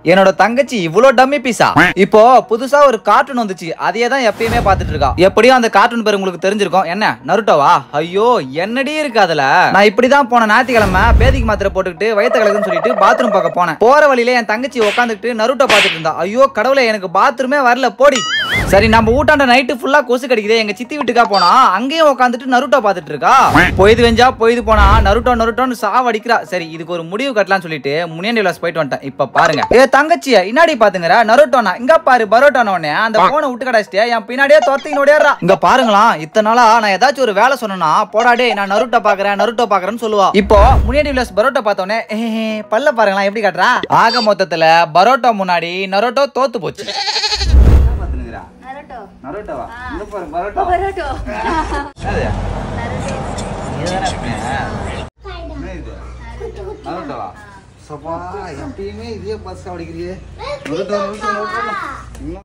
என்னோட தங்கச்சி இவ்வளோ டம்மி பீஸா இப்போ புதுசா ஒரு கார்ட்டூன் வந்துச்சு அதையே தான் எப்பயுமே பார்த்துட்டு இருக்கா எப்படியும் அந்த கார்ட்டூன் பேர் உங்களுக்கு தெரிஞ்சிருக்கும் என்ன நருட்டோவா ஐயோ என்னடி இருக்கு அதுல நான் இப்படிதான் போன ஞாயிற்றுக்கிழமை பேதிக்கு மாத்திரை போட்டுக்கிட்டு வயிற்று கலக்குன்னு சொல்லிட்டு பாத்ரூம் பார்க்க போனேன் போற வழியில என் தங்கச்சி உட்காந்துக்கிட்டு நருட்டோ பார்த்துட்டு இருந்தா ஐயோ கடவுளே எனக்கு பாத்ரூமே வரல போடி சரி நம்ம ஊட்டாண்ட நைட்டு ஃபுல்லா கொசு கடிக்குதே எங்க சித்தி வீட்டுக்கா போனா அங்கேயும் உட்காந்துட்டு நருட்டோ பார்த்துட்டு இருக்கா பொய்து வெஞ்சா பொய்து போனா நருட்டோ நருட்டோன்னு சாவடிக்கிறா சரி இதுக்கு ஒரு முடிவு கட்டலாம்னு சொல்லிட்டு முனியாண்டி விலாஸ் போயிட்டு வந்துட்டேன் இப்ப பாருங்க ஏ தங்கச்சி இன்னாடி பாத்துங்கற நருட்டோனா இங்க பாரு பரோட்டோன உடனே அந்த போனை விட்டு கடாச்சிட்டு என் பின்னாடியே துரத்தின்னு ஓடிடுறா இங்க பாருங்களா இத்தனை நாளா நான் ஏதாச்சும் ஒரு வேலை சொன்னா போடாடே நான் நருட்டோ பாக்குறேன் நருட்டோ பாக்குறேன்னு சொல்லுவா இப்போ முனியாண்டி விலாஸ் பரோட்டோ பார்த்தோன்னே பல்ல பாருங்களா எப்படி காட்டுறா ஆக மொத்தத்துல பரோட்டோ முன்னாடி நரோட்டோ தோத்து போச்சு நரட்டோ நரோட்டோவா இங்க பாரு பரோட்டோ பரோட்டோ என்னது? இதுதானே அப்படி? என்ன இது? நரோட்டோவா? சப்பா, எப்பயுமே இதே பஸ் அடிக்கிறியே நரோட்டோ, நரோட்டோ, நரோட்டோ. இன்னும்